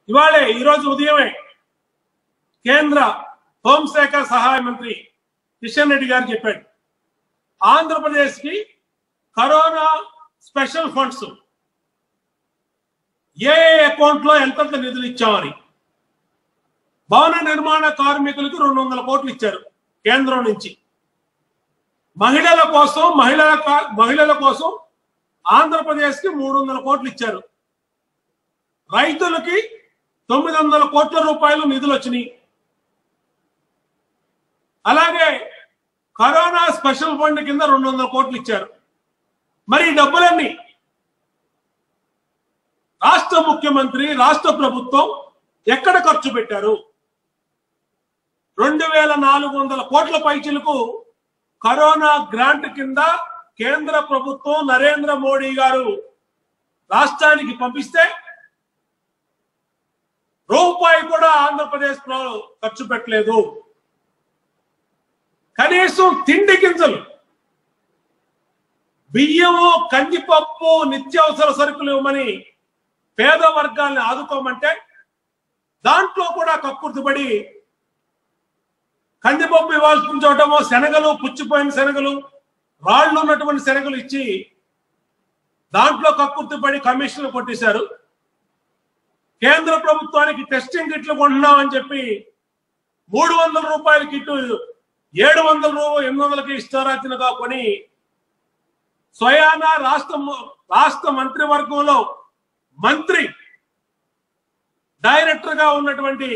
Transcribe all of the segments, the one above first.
ఇవాళే ఈరోజు ఉదయమే కేంద్ర హోంశాఖ సహాయ మంత్రి కిషన్ రెడ్డి గారు చెప్పాడు ఆంధ్రప్రదేశ్ కి కరోనా స్పెషల్ ఫండ్స్ ఏ అకౌంట్ లో ఎంతంత నిధులు ఇచ్చామని భవన నిర్మాణ కార్మికులకు రెండు వందల కోట్లు ఇచ్చారు కేంద్రం నుంచి మహిళల కోసం మహిళల కా- మహిళల కోసం ఆంధ్రప్రదేశ్ కి మూడు వందల కోట్లు ఇచ్చారు రైతులకి తొమ్మిది వందల కోట్ల రూపాయలు నిధులు వచ్చినాయి అలాగే కరోనా స్పెషల్ ఫండ్ కింద రెండు వందల కోట్లు ఇచ్చారు మరి ఈ డబ్బులన్నీ రాష్ట్ర ముఖ్యమంత్రి రాష్ట్ర ప్రభుత్వం ఎక్కడ ఖర్చు పెట్టారు రెండు వేల నాలుగు వందల కోట్ల పైచిలకు కరోనా గ్రాంట్ కింద కేంద్ర ప్రభుత్వం నరేంద్ర మోడీ గారు రాష్ట్రానికి పంపిస్తే రూపాయి కూడా ఆంధ్రప్రదేశ్ లో ఖర్చు పెట్టలేదు కనీసం తిండి గింజలు బియ్యము కందిపప్పు నిత్యావసర సరుకులు ఇవ్వమని పేద వర్గాల్ని ఆదుకోమంటే దాంట్లో కూడా కక్కుర్తిపడి కందిపప్పు ఇవ్వాల్సిన చోటమో శనగలు పుచ్చిపోయిన శనగలు రాళ్ళు ఉన్నటువంటి శనగలు ఇచ్చి దాంట్లో కక్కుర్తిపడి కమిషన్లు కొట్టేశారు కేంద్ర ప్రభుత్వానికి టెస్టింగ్ కిట్లు కొంటున్నామని చెప్పి మూడు వందల రూపాయల కిట్టు ఏడు వందల రూపాయలు ఎనిమిది వందలకి ఇష్టారాజ్యంగా కొని స్వయాన రాష్ట్ర ము- రాష్ట్ర మంత్రివర్గంలో మంత్రి డైరెక్టర్ గా ఉన్నటువంటి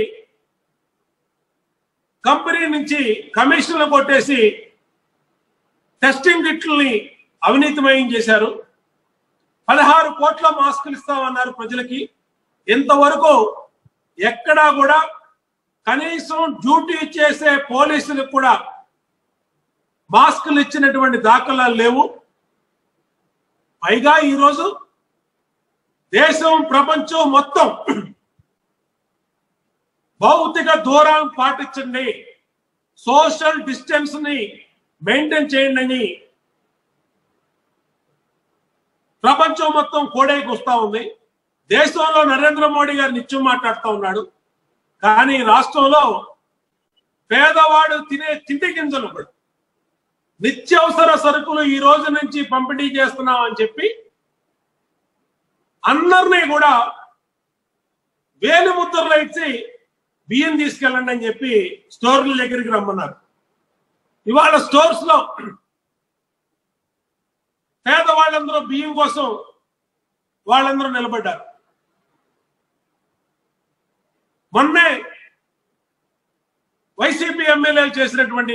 కంపెనీ నుంచి కమిషన్లు కొట్టేసి టెస్టింగ్ కిట్లని అవినీతిమయం చేశారు పదహారు కోట్ల మాస్కులు ఇస్తామన్నారు ప్రజలకి ఇంతవరకు ఎక్కడా కూడా కనీసం డ్యూటీ చేసే పోలీసులకు కూడా మాస్కులు ఇచ్చినటువంటి దాఖలాలు లేవు పైగా ఈరోజు దేశం ప్రపంచం మొత్తం భౌతిక దూరం పాటించండి సోషల్ డిస్టెన్స్ ని మెయింటైన్ చేయండి అని ప్రపంచం మొత్తం కోడైకి వస్తా ఉంది దేశంలో నరేంద్ర మోడీ గారు నిత్యం మాట్లాడుతూ ఉన్నాడు కానీ రాష్ట్రంలో పేదవాడు తినే తిండి గింజలు కూడా నిత్యావసర సరుకులు ఈ రోజు నుంచి పంపిణీ చేస్తున్నాం అని చెప్పి అందరినీ కూడా వేలు ముద్రలు ఇచ్చి బియ్యం తీసుకెళ్ళండి అని చెప్పి స్టోర్ల దగ్గరికి రమ్మన్నారు ఇవాళ స్టోర్స్ లో పేదవాళ్ళందరూ బియ్యం కోసం వాళ్ళందరూ నిలబడ్డారు మొన్నే వైసీపీ ఎమ్మెల్యేలు చేసినటువంటి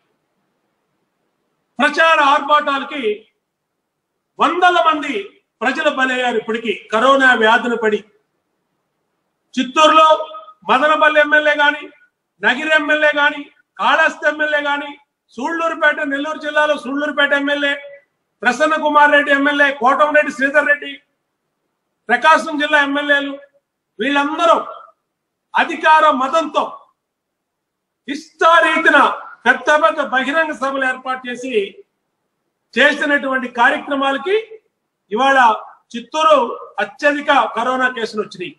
ప్రచార ఆర్భాటాలకి వందల మంది ప్రజలు బలయ్యారు ఇప్పటికీ కరోనా వ్యాధిని పడి చిత్తూరులో మదనపల్లి ఎమ్మెల్యే గాని నగిరి ఎమ్మెల్యే గాని కాళహస్తి ఎమ్మెల్యే గాని సూళ్లూరుపేట నెల్లూరు జిల్లాలో సూళ్లూరుపేట ఎమ్మెల్యే ప్రసన్న కుమార్ రెడ్డి ఎమ్మెల్యే కోటంరెడ్డి శ్రీధర్ రెడ్డి ప్రకాశం జిల్లా ఎమ్మెల్యేలు వీళ్ళందరూ అధికార మతంతో ఇష్టారీతిన పెద్ద పెద్ద బహిరంగ సభలు ఏర్పాటు చేసి చేసినటువంటి కార్యక్రమాలకి ఇవాళ చిత్తూరు అత్యధిక కరోనా కేసులు వచ్చినాయి